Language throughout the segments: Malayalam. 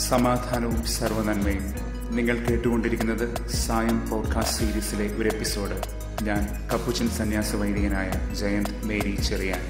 സമാധാനവും സർവനന്മയും നിങ്ങൾ കേട്ടുകൊണ്ടിരിക്കുന്നത് സായം പോഡ്കാസ്റ്റ് സീരീസിലെ ഒരു എപ്പിസോഡ് ഞാൻ കപ്പുച്ചൻ സന്യാസ വൈദികനായ ജയന്ത് മേരി ചെറിയാൻ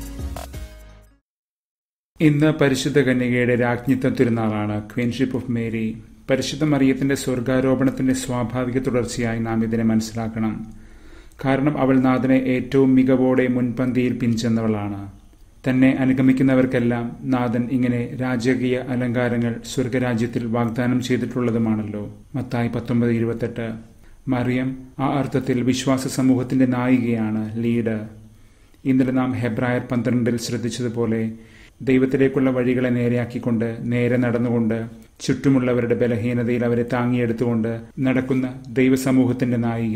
ഇന്ന് പരിശുദ്ധ കന്യകയുടെ രാജ്ഞിത്വ തിരുനാളാണ് ക്വീൻഷിപ്പ് ഓഫ് മേരി പരിശുദ്ധ മറിയത്തിന്റെ സ്വർഗാരോപണത്തിന്റെ സ്വാഭാവിക തുടർച്ചയായി നാം ഇതിനെ മനസ്സിലാക്കണം കാരണം അവൾ നാഥനെ ഏറ്റവും മികവോടെ മുൻപന്തിയിൽ പിഞ്ചെന്നവളാണ് തന്നെ അനുഗമിക്കുന്നവർക്കെല്ലാം നാഥൻ ഇങ്ങനെ രാജകീയ അലങ്കാരങ്ങൾ സ്വർഗരാജ്യത്തിൽ വാഗ്ദാനം ചെയ്തിട്ടുള്ളതുമാണല്ലോ മത്തായി പത്തൊമ്പത് ഇരുപത്തെട്ട് മറിയം ആ അർത്ഥത്തിൽ വിശ്വാസ സമൂഹത്തിന്റെ നായികയാണ് ലീഡർ ഇന്നലെ നാം ഹെബ്രായർ പന്ത്രണ്ടിൽ ശ്രദ്ധിച്ചതുപോലെ ദൈവത്തിലേക്കുള്ള വഴികളെ നേരെയാക്കിക്കൊണ്ട് നേരെ നടന്നുകൊണ്ട് ചുറ്റുമുള്ളവരുടെ ബലഹീനതയിൽ അവരെ താങ്ങിയെടുത്തുകൊണ്ട് നടക്കുന്ന ദൈവസമൂഹത്തിന്റെ നായിക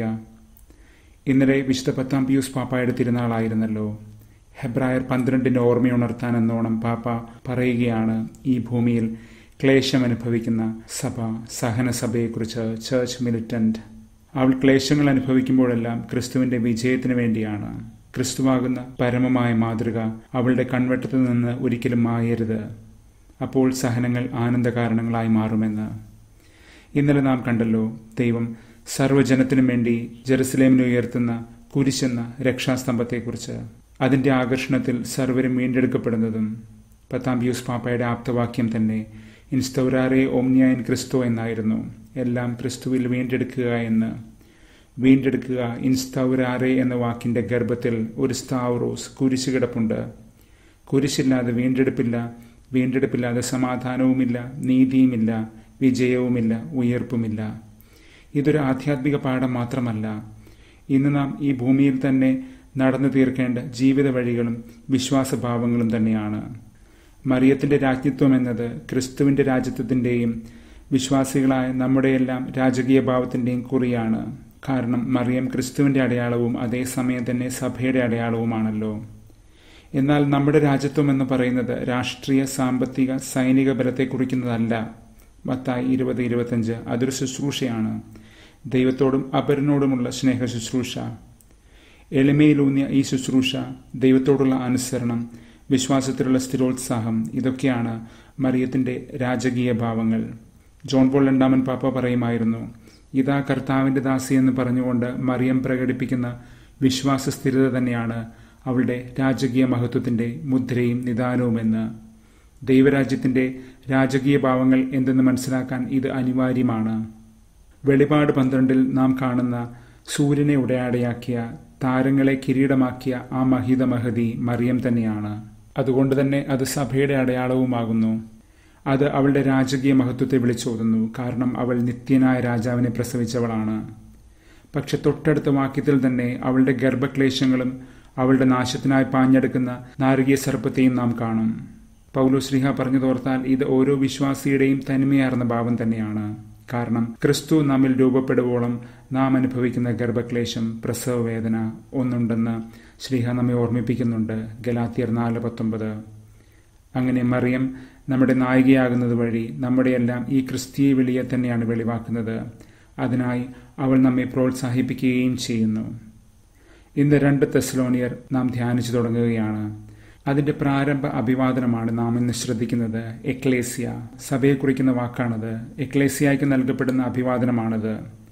ഇന്നലെ വിശുദ്ധ പത്താം പിയൂസ് പാപ്പായുടെ തിരുനാളായിരുന്നല്ലോ ഹെബ്രായർ പന്ത്രണ്ടിന്റെ ഓർമ്മയുണർത്താൻ എന്നോണം പാപ്പ പറയുകയാണ് ഈ ഭൂമിയിൽ ക്ലേശം അനുഭവിക്കുന്ന സഭ സഹന സഭയെക്കുറിച്ച് ചേർച്ച് മിലിറ്റന്റ് അവൾ ക്ലേശങ്ങൾ അനുഭവിക്കുമ്പോഴെല്ലാം ക്രിസ്തുവിന്റെ വിജയത്തിന് വേണ്ടിയാണ് ക്രിസ്തുവാകുന്ന പരമമായ മാതൃക അവളുടെ കൺവെട്ടത്തിൽ നിന്ന് ഒരിക്കലും മായരുത് അപ്പോൾ സഹനങ്ങൾ ആനന്ദ കാരണങ്ങളായി മാറുമെന്ന് ഇന്നലെ നാം കണ്ടല്ലോ ദൈവം സർവ്വജനത്തിനും വേണ്ടി ജെറുസലേമിന് ഉയർത്തുന്ന കുരിശെന്ന രക്ഷാസ്തംഭത്തെക്കുറിച്ച് അതിന്റെ ആകർഷണത്തിൽ സർവരും വീണ്ടെടുക്കപ്പെടുന്നതും പത്താം പ്യൂസ് പാപ്പയുടെ ആപ്തവാക്യം തന്നെ ഇൻസ്റ്റൗരാറെ ഓംനിയ ഇൻ ക്രിസ്തു എന്നായിരുന്നു എല്ലാം ക്രിസ്തുവിൽ വീണ്ടെടുക്കുക എന്ന് വീണ്ടെടുക്കുക ഇൻസ്റ്റൗരാറെ എന്ന വാക്കിന്റെ ഗർഭത്തിൽ ഒരു സ്താവറോസ് കുരിശ് കിടപ്പുണ്ട് കുരിശില്ലാതെ വീണ്ടെടുപ്പില്ല വീണ്ടെടുപ്പില്ലാതെ സമാധാനവുമില്ല നീതിയുമില്ല വിജയവുമില്ല ഉയർപ്പുമില്ല ഇതൊരു ആധ്യാത്മിക പാഠം മാത്രമല്ല ഇന്ന് നാം ഈ ഭൂമിയിൽ തന്നെ നടന്നു തീർക്കേണ്ട ജീവിത വഴികളും വിശ്വാസഭാവങ്ങളും തന്നെയാണ് മറിയത്തിന്റെ രാജ്ഞിത്വം എന്നത് ക്രിസ്തുവിന്റെ രാജ്യത്വത്തിന്റെയും വിശ്വാസികളായ നമ്മുടെയെല്ലാം രാജകീയ ഭാവത്തിന്റെയും കുറിയാണ് കാരണം മറിയം ക്രിസ്തുവിന്റെ അടയാളവും അതേസമയം തന്നെ സഭയുടെ അടയാളവുമാണല്ലോ എന്നാൽ നമ്മുടെ രാജ്യത്വം എന്ന് പറയുന്നത് രാഷ്ട്രീയ സാമ്പത്തിക സൈനിക ബലത്തെ കുറിക്കുന്നതല്ല മത്തായി ഇരുപത് ഇരുപത്തഞ്ച് അതൊരു ശുശ്രൂഷയാണ് ദൈവത്തോടും അപരനോടുമുള്ള സ്നേഹ ശുശ്രൂഷ എളിമയിലൂന്നിയ ഈ ശുശ്രൂഷ ദൈവത്തോടുള്ള അനുസരണം വിശ്വാസത്തിലുള്ള സ്ഥിരോത്സാഹം ഇതൊക്കെയാണ് മറിയത്തിന്റെ രാജകീയ ഭാവങ്ങൾ ജോൺ പോൾ രണ്ടാമൻ പാപ്പ പറയുമായിരുന്നു ഇതാ കർത്താവിന്റെ ദാസി എന്ന് പറഞ്ഞുകൊണ്ട് മറിയം പ്രകടിപ്പിക്കുന്ന വിശ്വാസ സ്ഥിരത തന്നെയാണ് അവളുടെ രാജകീയ മഹത്വത്തിന്റെ മുദ്രയും നിദാനവുമെന്ന് ദൈവരാജ്യത്തിന്റെ രാജകീയ ഭാവങ്ങൾ എന്തെന്ന് മനസ്സിലാക്കാൻ ഇത് അനിവാര്യമാണ് വെളിപാട് പന്ത്രണ്ടിൽ നാം കാണുന്ന സൂര്യനെ ഉടയാടയാക്കിയ താരങ്ങളെ കിരീടമാക്കിയ ആ മഹിത മഹതി മറിയം തന്നെയാണ് അതുകൊണ്ട് തന്നെ അത് സഭയുടെ അടയാളവുമാകുന്നു അത് അവളുടെ രാജകീയ മഹത്വത്തെ വിളിച്ചോതുന്നു കാരണം അവൾ നിത്യനായ രാജാവിനെ പ്രസവിച്ചവളാണ് പക്ഷെ തൊട്ടടുത്ത വാക്യത്തിൽ തന്നെ അവളുടെ ഗർഭക്ലേശങ്ങളും അവളുടെ നാശത്തിനായി പാഞ്ഞെടുക്കുന്ന നാരകീയ സർപ്പത്തെയും നാം കാണും പൗലോ ശ്രീഹ പറഞ്ഞു തോർത്താൽ ഇത് ഓരോ വിശ്വാസിയുടെയും തനിമയാർന്ന ഭാവം തന്നെയാണ് കാരണം ക്രിസ്തു നമ്മിൽ രൂപപ്പെടുവോളം നാം അനുഭവിക്കുന്ന ഗർഭക്ലേശം പ്രസവ വേദന ഒന്നുണ്ടെന്ന് ശ്രീഹ നമ്മെ ഓർമ്മിപ്പിക്കുന്നുണ്ട് ഗലാത്തിയർ നാല് പത്തൊമ്പത് അങ്ങനെ മറിയം നമ്മുടെ നായികയാകുന്നത് വഴി നമ്മുടെയെല്ലാം ഈ ക്രിസ്തീയ വിളിയെ തന്നെയാണ് വെളിവാക്കുന്നത് അതിനായി അവൾ നമ്മെ പ്രോത്സാഹിപ്പിക്കുകയും ചെയ്യുന്നു ഇന്ന് രണ്ട് തെസ്ലോണിയർ നാം ധ്യാനിച്ചു തുടങ്ങുകയാണ് അതിന്റെ പ്രാരംഭ അഭിവാദനമാണ് നാം ഇന്ന് ശ്രദ്ധിക്കുന്നത് എക്ലേസിയ സഭയെ കുറിക്കുന്ന വാക്കാണത് എക്ലേസിയയ്ക്ക് നൽകപ്പെടുന്ന അഭിവാദനമാണത്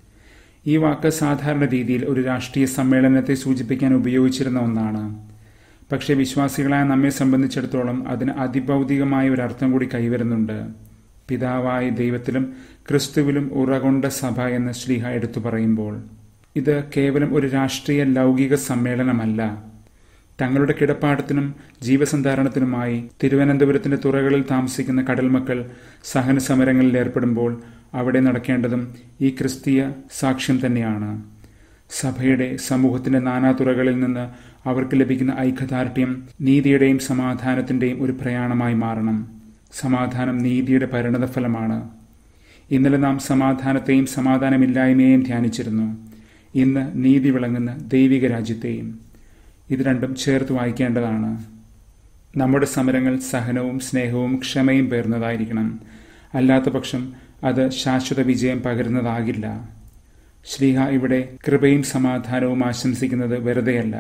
ഈ വാക്ക് സാധാരണ രീതിയിൽ ഒരു രാഷ്ട്രീയ സമ്മേളനത്തെ സൂചിപ്പിക്കാൻ ഉപയോഗിച്ചിരുന്ന ഒന്നാണ് പക്ഷേ വിശ്വാസികളായ നമ്മെ സംബന്ധിച്ചിടത്തോളം അതിന് അതിഭൗതികമായ ഒരു അർത്ഥം കൂടി കൈവരുന്നുണ്ട് പിതാവായ ദൈവത്തിലും ക്രിസ്തുവിലും ഉറകൊണ്ട സഭ എന്ന് ശ്രീഹ എടുത്തു പറയുമ്പോൾ ഇത് കേവലം ഒരു രാഷ്ട്രീയ ലൗകിക സമ്മേളനമല്ല തങ്ങളുടെ കിടപ്പാടത്തിനും ജീവസന്ധാരണത്തിനുമായി തിരുവനന്തപുരത്തിന്റെ തുറകളിൽ താമസിക്കുന്ന കടൽമക്കൾ സഹന സമരങ്ങളിൽ ഏർപ്പെടുമ്പോൾ അവിടെ നടക്കേണ്ടതും ഈ ക്രിസ്തീയ സാക്ഷ്യം തന്നെയാണ് സഭയുടെ സമൂഹത്തിന്റെ നാനാതുറകളിൽ നിന്ന് അവർക്ക് ലഭിക്കുന്ന ഐക്യദാർഢ്യം നീതിയുടെയും സമാധാനത്തിന്റെയും ഒരു പ്രയാണമായി മാറണം സമാധാനം നീതിയുടെ പരിണതഫലമാണ് ഇന്നലെ നാം സമാധാനത്തെയും സമാധാനമില്ലായ്മയെയും ധ്യാനിച്ചിരുന്നു ഇന്ന് നീതി വിളങ്ങുന്ന ദൈവിക രാജ്യത്തെയും ഇത് രണ്ടും ചേർത്ത് വായിക്കേണ്ടതാണ് നമ്മുടെ സമരങ്ങൾ സഹനവും സ്നേഹവും ക്ഷമയും പേർന്നതായിരിക്കണം അല്ലാത്ത പക്ഷം അത് ശാശ്വത വിജയം പകരുന്നതാകില്ല ശ്രീഹ ഇവിടെ കൃപയും സമാധാനവും ആശംസിക്കുന്നത് വെറുതെയല്ല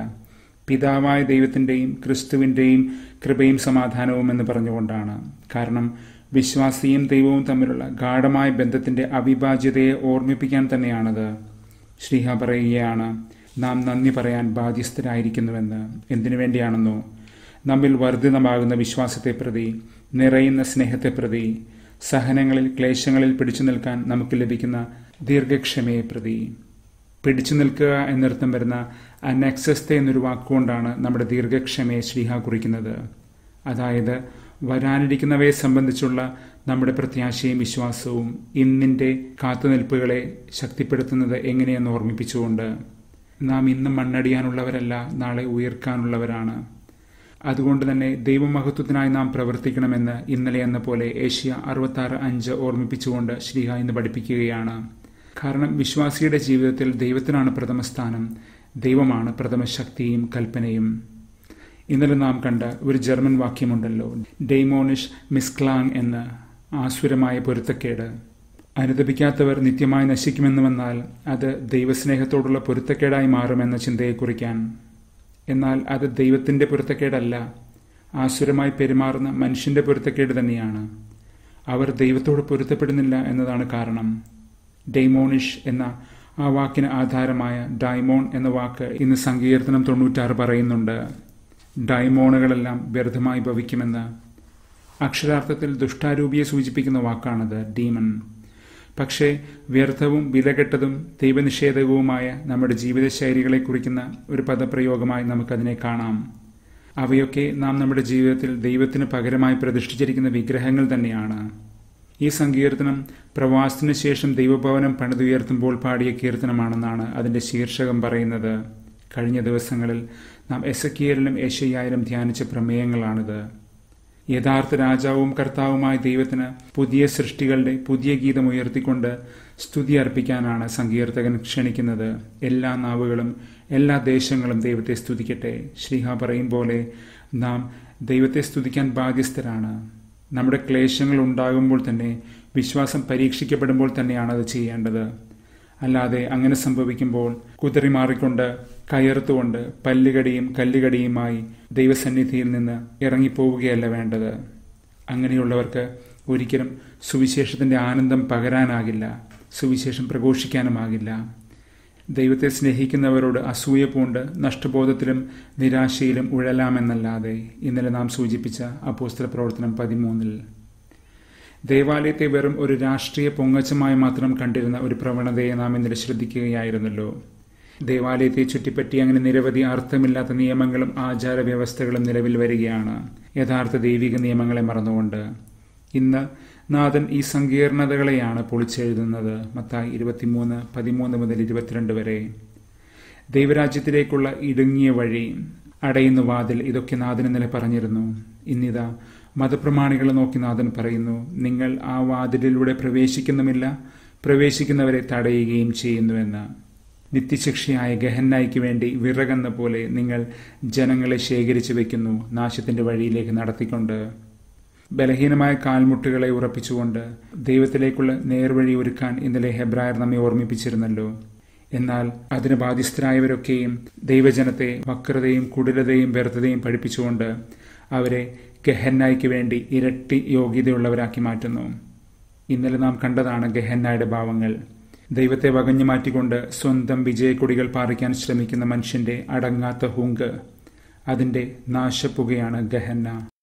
പിതാവായ ദൈവത്തിൻ്റെയും ക്രിസ്തുവിൻ്റെയും കൃപയും സമാധാനവും എന്ന് പറഞ്ഞുകൊണ്ടാണ് കാരണം വിശ്വാസിയും ദൈവവും തമ്മിലുള്ള ഗാഠമായ ബന്ധത്തിന്റെ അവിഭാജ്യതയെ ഓർമ്മിപ്പിക്കാൻ തന്നെയാണത് ശ്രീഹ പറയുകയാണ് നാം നന്ദി പറയാൻ ബാധ്യസ്ഥരായിരിക്കുന്നുവെന്ന് എന്തിനു വേണ്ടിയാണെന്നോ നമ്മിൽ വർദ്ധിതമാകുന്ന വിശ്വാസത്തെ പ്രതി നിറയുന്ന സ്നേഹത്തെ പ്രതി സഹനങ്ങളിൽ ക്ലേശങ്ങളിൽ പിടിച്ചു നിൽക്കാൻ നമുക്ക് ലഭിക്കുന്ന ദീർഘക്ഷമയെ പ്രതി പിടിച്ചു നിൽക്കുക എന്നർത്ഥം വരുന്ന അനക്സസ്ത എന്നൊരു വാക്കുകൊണ്ടാണ് നമ്മുടെ ദീർഘക്ഷമയെ ശ്രീഹ കുറിക്കുന്നത് അതായത് വരാനിരിക്കുന്നവയെ സംബന്ധിച്ചുള്ള നമ്മുടെ പ്രത്യാശയും വിശ്വാസവും ഇന്നിൻ്റെ കാത്തുനിൽപ്പുകളെ ശക്തിപ്പെടുത്തുന്നത് എങ്ങനെയെന്ന് ഓർമ്മിപ്പിച്ചുകൊണ്ട് നാം ഇന്ന് മണ്ണടിയാനുള്ളവരല്ല നാളെ ഉയർക്കാനുള്ളവരാണ് അതുകൊണ്ട് തന്നെ ദൈവമഹത്വത്തിനായി നാം പ്രവർത്തിക്കണമെന്ന് ഇന്നലെ എന്ന പോലെ ഏഷ്യ അറുപത്താറ് അഞ്ച് ഓർമ്മിപ്പിച്ചുകൊണ്ട് ശ്രീഹ ഇന്ന് പഠിപ്പിക്കുകയാണ് കാരണം വിശ്വാസിയുടെ ജീവിതത്തിൽ ദൈവത്തിനാണ് പ്രഥമ സ്ഥാനം ദൈവമാണ് പ്രഥമ ശക്തിയും കൽപ്പനയും ഇന്നലെ നാം കണ്ട ഒരു ജർമ്മൻ വാക്യമുണ്ടല്ലോ ഡെയ്മോണിഷ് മിസ്ക്ലാങ് എന്ന് ആസുരമായ പൊരുത്തക്കേട് അനുദപിക്കാത്തവർ നിത്യമായി നശിക്കുമെന്ന് വന്നാൽ അത് ദൈവസ്നേഹത്തോടുള്ള പൊരുത്തക്കേടായി മാറുമെന്ന ചിന്തയെ കുറിക്കാൻ എന്നാൽ അത് ദൈവത്തിൻ്റെ പൊരുത്തക്കേടല്ല ആസുരമായി പെരുമാറുന്ന മനുഷ്യന്റെ പൊരുത്തക്കേട് തന്നെയാണ് അവർ ദൈവത്തോട് പൊരുത്തപ്പെടുന്നില്ല എന്നതാണ് കാരണം ഡെയ്മോണിഷ് എന്ന ആ വാക്കിന് ആധാരമായ ഡൈമോൺ എന്ന വാക്ക് ഇന്ന് സങ്കീർത്തനം തൊണ്ണൂറ്റാറ് പറയുന്നുണ്ട് ഡൈമോണുകളെല്ലാം വ്യർത്ഥമായി ഭവിക്കുമെന്ന് അക്ഷരാർത്ഥത്തിൽ ദുഷ്ടാരൂപിയെ സൂചിപ്പിക്കുന്ന വാക്കാണത് ഡീമൺ പക്ഷേ വ്യർത്ഥവും വിലകെട്ടതും ദൈവനിഷേധകവുമായ നമ്മുടെ ജീവിതശൈലികളെ കുറിക്കുന്ന ഒരു പദപ്രയോഗമായി നമുക്കതിനെ കാണാം അവയൊക്കെ നാം നമ്മുടെ ജീവിതത്തിൽ ദൈവത്തിന് പകരമായി പ്രതിഷ്ഠിച്ചിരിക്കുന്ന വിഗ്രഹങ്ങൾ തന്നെയാണ് ഈ സങ്കീർത്തനം പ്രവാസത്തിന് ശേഷം ദൈവഭവനം പണിതുയർത്തുമ്പോൾ പാടിയ കീർത്തനമാണെന്നാണ് അതിന്റെ ശീർഷകം പറയുന്നത് കഴിഞ്ഞ ദിവസങ്ങളിൽ നാം എസക്കിയലിലും ഏഷ്യയായാലും ധ്യാനിച്ച പ്രമേയങ്ങളാണിത് യഥാർത്ഥ രാജാവും കർത്താവുമായ ദൈവത്തിന് പുതിയ സൃഷ്ടികളുടെ പുതിയ ഗീതം ഉയർത്തിക്കൊണ്ട് സ്തുതി അർപ്പിക്കാനാണ് സങ്കീർത്തകൻ ക്ഷണിക്കുന്നത് എല്ലാ നാവുകളും എല്ലാ ദേശങ്ങളും ദൈവത്തെ സ്തുതിക്കട്ടെ ശ്രീഹ പറയും പോലെ നാം ദൈവത്തെ സ്തുതിക്കാൻ ബാധ്യസ്ഥരാണ് നമ്മുടെ ക്ലേശങ്ങൾ ഉണ്ടാകുമ്പോൾ തന്നെ വിശ്വാസം പരീക്ഷിക്കപ്പെടുമ്പോൾ തന്നെയാണ് അത് ചെയ്യേണ്ടത് അല്ലാതെ അങ്ങനെ സംഭവിക്കുമ്പോൾ കുതറി മാറിക്കൊണ്ട് കയർത്തുകൊണ്ട് പല്ലുകടിയും കല്ലുകടിയുമായി ദൈവസന്നിധിയിൽ നിന്ന് ഇറങ്ങിപ്പോവുകയല്ല വേണ്ടത് അങ്ങനെയുള്ളവർക്ക് ഒരിക്കലും സുവിശേഷത്തിന്റെ ആനന്ദം പകരാനാകില്ല സുവിശേഷം പ്രഘോഷിക്കാനുമാകില്ല ദൈവത്തെ സ്നേഹിക്കുന്നവരോട് അസൂയ പൂണ്ട് നഷ്ടബോധത്തിലും നിരാശയിലും ഉഴലാമെന്നല്ലാതെ ഇന്നലെ നാം സൂചിപ്പിച്ച അപ്പോസ്തല പ്രവർത്തനം പതിമൂന്നിൽ ദേവാലയത്തെ വെറും ഒരു രാഷ്ട്രീയ പൊങ്ങച്ചമായി മാത്രം കണ്ടിരുന്ന ഒരു പ്രവണതയെ നാം ഇന്നലെ ശ്രദ്ധിക്കുകയായിരുന്നല്ലോ ദേവാലയത്തെ ചുറ്റിപ്പറ്റി അങ്ങനെ നിരവധി അർത്ഥമില്ലാത്ത നിയമങ്ങളും ആചാര വ്യവസ്ഥകളും നിലവിൽ വരികയാണ് യഥാർത്ഥ ദൈവിക നിയമങ്ങളെ മറന്നുകൊണ്ട് ഇന്ന് നാഥൻ ഈ സങ്കീർണതകളെയാണ് പൊളിച്ചെഴുതുന്നത് മത്തായി ഇരുപത്തിമൂന്ന് പതിമൂന്ന് മുതൽ ഇരുപത്തിരണ്ട് വരെ ദൈവരാജ്യത്തിലേക്കുള്ള ഇടുങ്ങിയ വഴി അടയുന്ന വാതിൽ ഇതൊക്കെ നാഥൻ ഇന്നലെ പറഞ്ഞിരുന്നു ഇന്നിതാ മതപ്രമാണികളെ നോക്കി നാഥൻ പറയുന്നു നിങ്ങൾ ആ വാതിലിലൂടെ പ്രവേശിക്കുന്നുമില്ല പ്രവേശിക്കുന്നവരെ തടയുകയും ചെയ്യുന്നുവെന്ന് നിത്യശിക്ഷയായ ഗഹന്നായിക്ക് വേണ്ടി വിറകെന്ന പോലെ നിങ്ങൾ ജനങ്ങളെ ശേഖരിച്ചു വെക്കുന്നു നാശത്തിന്റെ വഴിയിലേക്ക് നടത്തിക്കൊണ്ട് ബലഹീനമായ കാൽമുട്ടുകളെ ഉറപ്പിച്ചുകൊണ്ട് ദൈവത്തിലേക്കുള്ള നേർവഴി ഒരുക്കാൻ ഇന്നലെ ഹെബ്രായർ നമ്മെ ഓർമ്മിപ്പിച്ചിരുന്നല്ലോ എന്നാൽ അതിന് ബാധ്യസ്ഥരായവരൊക്കെയും ദൈവജനത്തെ വക്രതയും കുടിലതയും വ്യർത്ഥതയും പഠിപ്പിച്ചുകൊണ്ട് അവരെ ഗഹന്നായിക്ക് വേണ്ടി ഇരട്ടി യോഗ്യതയുള്ളവരാക്കി മാറ്റുന്നു ഇന്നലെ നാം കണ്ടതാണ് ഗഹന്നായുടെ ഭാവങ്ങൾ ദൈവത്തെ വകഞ്ഞു മാറ്റിക്കൊണ്ട് സ്വന്തം വിജയക്കൊടികൾ പാറിക്കാൻ ശ്രമിക്കുന്ന മനുഷ്യന്റെ അടങ്ങാത്ത ഹുങ്ക് അതിന്റെ നാശപ്പുകയാണ് ഗഹന്ന